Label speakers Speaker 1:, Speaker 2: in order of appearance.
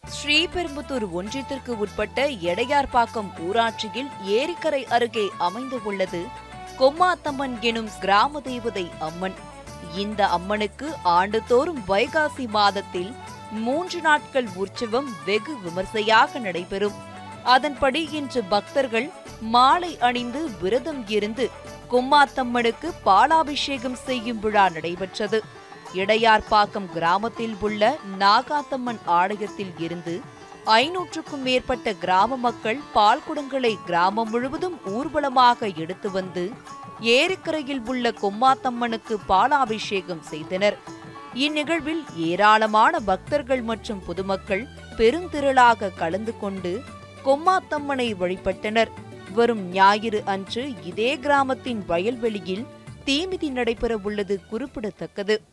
Speaker 1: ஸ்ரீபெரும்புத்தூர் ஒன்றியத்திற்கு உட்பட்ட எடையார்பாக்கம் ஊராட்சியில் ஏரிக்கரை அருகே அமைந்துள்ளது கொம்மாத்தம்மன் எனும் கிராம தேவதை அம்மன் இந்த அம்மனுக்கு ஆண்டுதோறும் வைகாசி மாதத்தில் மூன்று நாட்கள் உற்சவம் வெகு விமர்சையாக நடைபெறும் அதன்படி இன்று பக்தர்கள் மாலை அணிந்து விரதம் இருந்து கொம்மாத்தம்மனுக்கு பாலாபிஷேகம் செய்யும் விழா நடைபெற்றது இடையார்பாக்கம் கிராமத்தில் உள்ள நாகாத்தம்மன் ஆலயத்தில் இருந்து ஐநூற்றுக்கும் மேற்பட்ட கிராம மக்கள் பால்குடங்களை கிராமம் முழுவதும் ஊர்வலமாக எடுத்து வந்து ஏரிக்கரையில் உள்ள கொம்மாத்தம்மனுக்கு பாலாபிஷேகம் செய்தனர் இந்நிகழ்வில் ஏராளமான பக்தர்கள் மற்றும் பொதுமக்கள் பெருந்திரளாக கலந்து கொண்டு கொம்மாத்தம்மனை வழிபட்டனர் வரும் ஞாயிறு அன்று இதே கிராமத்தின் வயல்வெளியில் தீமிதி நடைபெற உள்ளது குறிப்பிடத்தக்கது